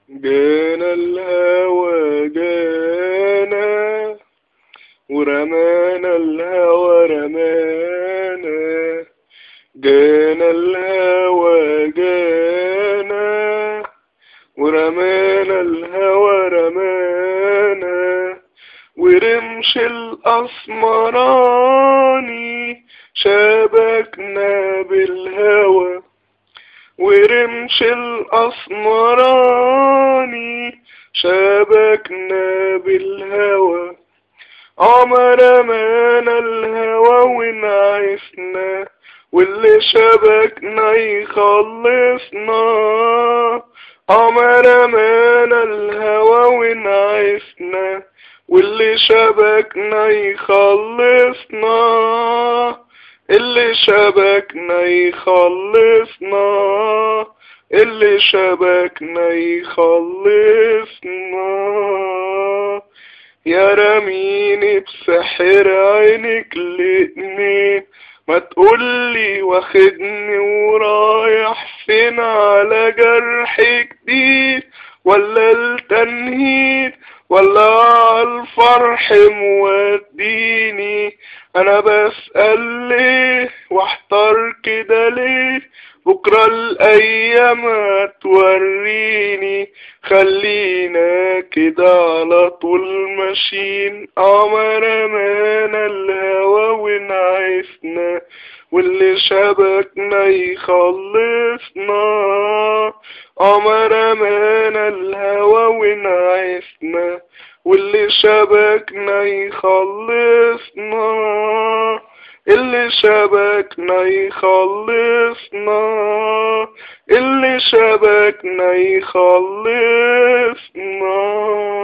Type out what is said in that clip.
جانا الهوى جانا ورمانا الهوى رمانا جانا الهوى جانا ورمانا الهوى رمانا ورمش الأسمراني شبكنا بالهوى ورمش الأسمراني شبكنا بالهوى عمر مانا الهوى ونعسنا واللي شبكنا يخلصنا عمر مانا الهوى ونعسنا واللي شبكنا يخلصنا اللي شبكنا يخلصنا اللي شبكنا يخلصنا يا رميني بسحر عينك الاتنين ما تقولي واخدني ورايح فين على جرح جديد ولا التنهيد ولا عالفرح موديني انا بسأل ليه واحتار كده ليه بكرة الايام هتوريني خلينا كده على طول ماشيين قمر مانا الهوى ونعسنا واللي شبكنا يخلصنا قمر مانا الهوى ونعسنا واللي شبكنا يخلصنا اللي شبكنا يخلصنا اللي شبكنا يخلصنا